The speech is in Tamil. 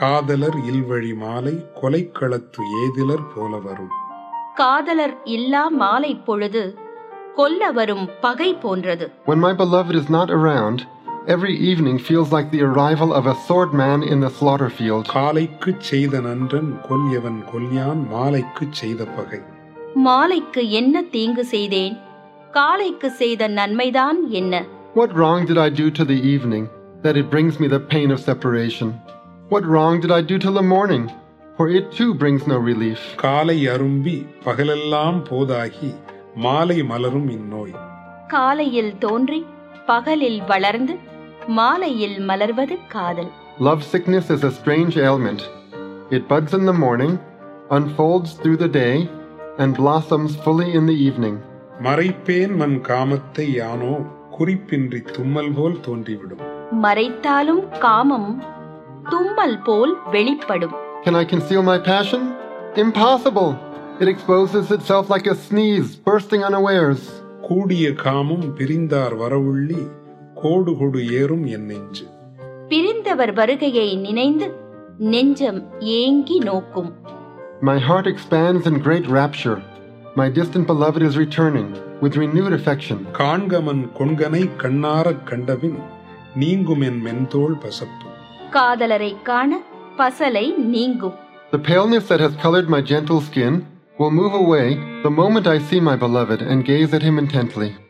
காதலர் இல்வழி மாலை கொலைக்களத்து ஏதிலர் போல வரும் காதலர் இல்லா மாலை பொழுது கொல்ல வரும் பகை போன்றது When my beloved is not around, every evening feels like the arrival of a swordman in the slaughter field. காலைக்குச் செய்த நன்றன் கொல்யவன் கொல்யான் மாலைக்குச் செய்த பகை மாலைக்கு என்ன தீங்கு செய்தேன் காலைக்கு செய்த நன்மைதான் என்ன What wrong did I do to the evening that it brings me the pain of separation? What wrong did I do to the morning? For it too brings no relief. காலை அரும்பி பகலெல்லாம் போதாகி மாலை மலரும் இந்நோய் காலையில் தோன்றி பகலில் வளர்ந்து மாலையில் மலர்வது காதல் Love sickness is a strange ailment. It buds in the morning, unfolds through the day, and blossoms fully in the evening. மறைப்பேன் மன் காமத்தை யானோ குறிப்பின்றி தும்மல் போல் தோன்றிவிடும் மறைத்தாலும் காமம் தும்மல் போல் வெளிப்படும் Can I conceal my passion? Impossible! It exposes itself like a sneeze bursting unawares. கூடிய காமும் பிரிந்தார் வரவுள்ளி கோடு கொடு ஏறும் என் நெஞ்சு பிரிந்தவர் வருகையை நினைந்து நெஞ்சம் ஏங்கி நோக்கும் My heart expands in great rapture. My distant beloved is returning with renewed affection. காண்கமன் கொண்கனை கண்ணாரக் கண்டபின் நீங்கும் என் மென்தோள் பசப்பு காதலரை காண பசலை நீங்கும் The paleness that has colored my gentle skin will move away the moment I see my beloved and gaze at him intently.